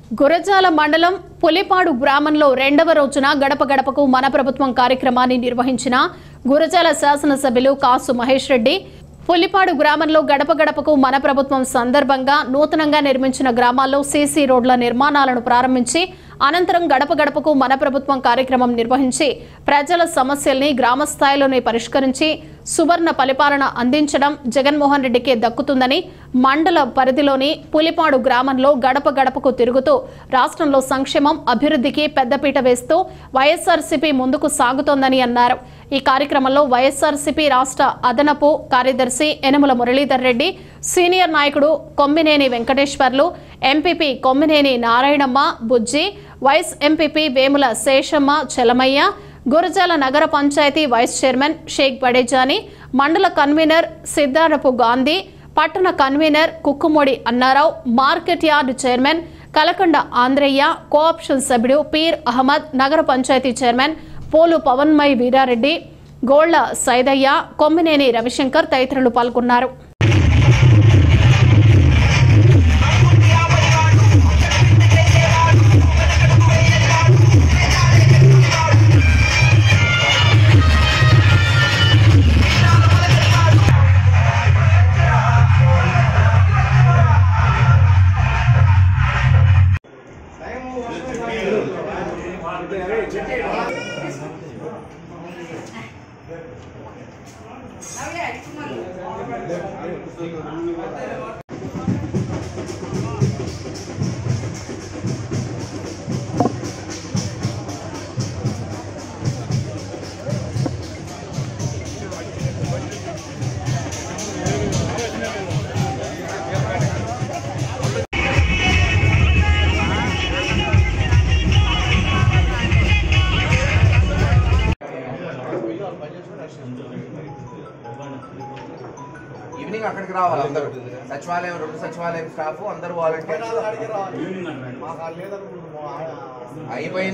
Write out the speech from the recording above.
గురజాల మండలం పులిపాడు గ్రామంలో రెండవ రోజున గడప గడపకు మన ప్రభుత్వం కార్యక్రమాన్ని నిర్వహించిన గురజాల శాసనసభ్యులు కాసు మహేష్ రెడ్డి పులిపాడు గ్రామంలో గడప గడపకు మన ప్రభుత్వం సందర్భంగా నూతనంగా నిర్మించిన గ్రామాల్లో సీసీ రోడ్ల నిర్మాణాలను ప్రారంభించి అనంతరం గడప గడపకు మన ప్రభుత్వం కార్యక్రమం నిర్వహించి ప్రజల సమస్యల్ని గ్రామ స్థాయిలోనే పరిష్కరించి సువర్ణ పరిపాలన అందించడం జగన్మోహన్ రెడ్డికే దక్కుతుందని మండల పరిధిలోని పులిపాడు గ్రామంలో గడప గడపకు తిరుగుతూ రాష్ట్రంలో సంక్షేమం అభివృద్ధికి పెద్దపీట వేస్తూ వైఎస్ఆర్సీపీ ముందుకు సాగుతోందని అన్నారు ఈ కార్యక్రమంలో వైఎస్ఆర్సీపీ రాష్ట్ర అదనపు కార్యదర్శి యనమల మురళీధర్ రెడ్డి సీనియర్ నాయకుడు Kommineni Venkateswarlu MPP Kommineni Narayanamma Bujji vice MPP Vemula Seshamma Chalamaiah Gurajala నగర పంచాయతీ వైస్ చైర్మన్ షేక్ బడేజాని మండల కన్వీనర్ సిద్ధారపు గాంధీ పట్టణ convener Kukkumudi Annarao market yard chairman Kalakanda Andhraiah co-option సభ్యుడు పీర్ అహ్మద్ నగర పంచాయతీ చైర్మన్ పోలు పవన్మయ్ వీరారెడ్డి గోళ్ల సైదయ్య కొమ్మినేని రవిశంకర్ తదితరులు పాల్గొన్నారు ఈవినింగ్ అక్కడికి రావాలి అందరూ సచివాలయం రెండు సచివాలయం స్టాఫ్ అందరూ వాలంటీర్స్ అయిపోయింది